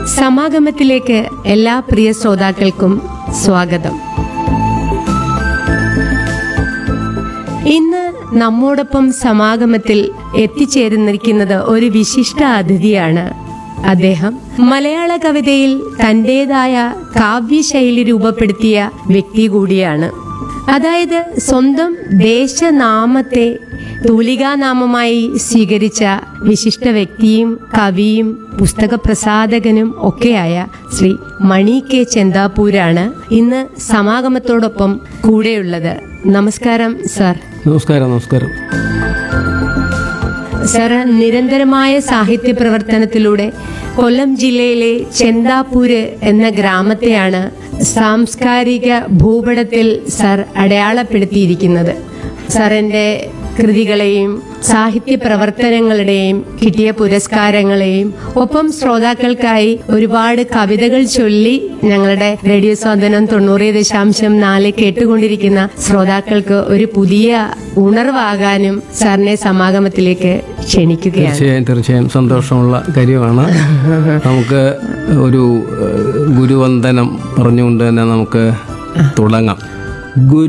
സമാഗമത്തിലേക്ക് എല്ലാ പ്രിയ ശ്രോതാക്കൾക്കും സ്വാഗതം ഇന്ന് നമ്മോടൊപ്പം സമാഗമത്തിൽ എത്തിച്ചേർന്നിരിക്കുന്നത് ഒരു വിശിഷ്ട അതിഥിയാണ് അദ്ദേഹം മലയാള കവിതയിൽ തന്റേതായ കാവ്യശൈലി രൂപപ്പെടുത്തിയ വ്യക്തി കൂടിയാണ് അതായത് സ്വന്തം ദേശനാമത്തെ തൂലികാനാമമായി സ്വീകരിച്ച വിശിഷ്ട വ്യക്തിയും കവിയും പുസ്തക പ്രസാധകനും ഒക്കെയായ ശ്രീ മണി കെ ചെന്താപ്പൂരാണ് ഇന്ന് സമാഗമത്തോടൊപ്പം കൂടെയുള്ളത് നമസ്കാരം സർ നമസ്കാരം നമസ്കാരം സർ നിരന്തരമായ സാഹിത്യ പ്രവർത്തനത്തിലൂടെ കൊല്ലം ജില്ലയിലെ ചെന്താപ്പൂര് എന്ന ഗ്രാമത്തെയാണ് സാംസ്കാരിക ഭൂപടത്തിൽ സർ അടയാളപ്പെടുത്തിയിരിക്കുന്നത് സാറിന്റെ കൃതികളെയും സാഹിത്യ പ്രവർത്തനങ്ങളുടെയും കിട്ടിയ പുരസ്കാരങ്ങളെയും ഒപ്പം ശ്രോതാക്കൾക്കായി ഒരുപാട് കവിതകൾ ചൊല്ലി ഞങ്ങളുടെ റേഡിയോ സ്വാതന്ത്ര്യം തൊണ്ണൂറ് ദശാംശം നാല് കേട്ടുകൊണ്ടിരിക്കുന്ന ശ്രോതാക്കൾക്ക് ഒരു പുതിയ ഉണർവാകാനും സാറിനെ സമാഗമത്തിലേക്ക് ക്ഷണിക്കുകയാണ് തീർച്ചയായും തീർച്ചയായും സന്തോഷമുള്ള കാര്യമാണ് നമുക്ക് ഒരു ഏഹ്, ഗുരുവന്ദനം പറഞ്ഞുകൊണ്ട് തന്നെ നമുക്ക് തുടങ്ങാം ഗുരു